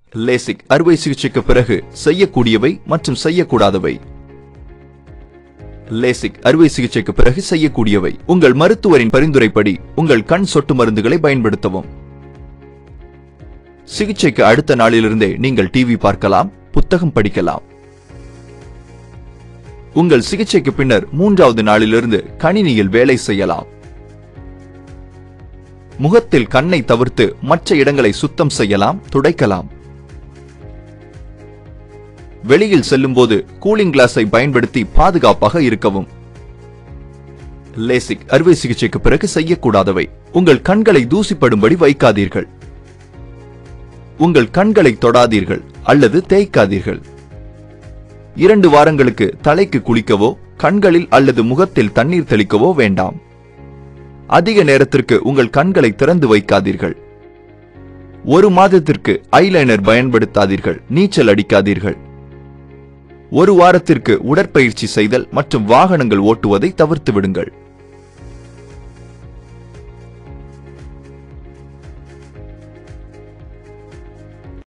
LASIK அறுவை சிகிச்சைக்கு பிறகு செய்யக்கூடியவை மற்றும் செய்யக்கூடாதவை லேசிக் அறுவை சிகிச்சைக்கு பிறகு செய்யக்கூடியவை உங்கள் மருத்துவரின் பரிந்துரைப்படி உங்கள் கண் சொட்டு மருந்துகளை பயன்படுத்தவும் சிகிச்சைக்கு அடுத்த நாளிலிருந்தே நீங்கள் டிவி பார்க்கலாம் புத்தகம் படிக்கலாம் உங்கள் சிகிச்சைக்கு பின்னர் மூன்றாவது நாளிலிருந்து கணினியில் வேலை செய்யலாம் முகத்தில் கண்ணை தவிர்த்து மற்ற இடங்களை சுத்தம் செய்யலாம் துடைக்கலாம் வெளியில் செல்லும்போது கூலிங் கிளாஸை பயன்படுத்தி பாதுகாப்பாக இருக்கவும் லேசிக் அறுவை சிகிச்சைக்கு பிறகு செய்யக்கூடாதவை உங்கள் கண்களை தூசிப்படும்படி வைக்காதீர்கள் உங்கள் கண்களை தொடாதீர்கள் அல்லது தேய்க்காதீர்கள் இரண்டு வாரங்களுக்கு தலைக்கு குளிக்கவோ கண்களில் அல்லது முகத்தில் தண்ணீர் தெளிக்கவோ வேண்டாம் அதிக நேரத்திற்கு உங்கள் கண்களை திறந்து வைக்காதீர்கள் ஒரு மாதத்திற்கு ஐலைனர் பயன்படுத்தாதீர்கள் நீச்சல் அடிக்காதீர்கள் ஒரு வாரத்திற்கு உடற்பயிற்சி செய்தல் மற்றும் வாகனங்கள் ஓட்டுவதை தவிர்த்து விடுங்கள்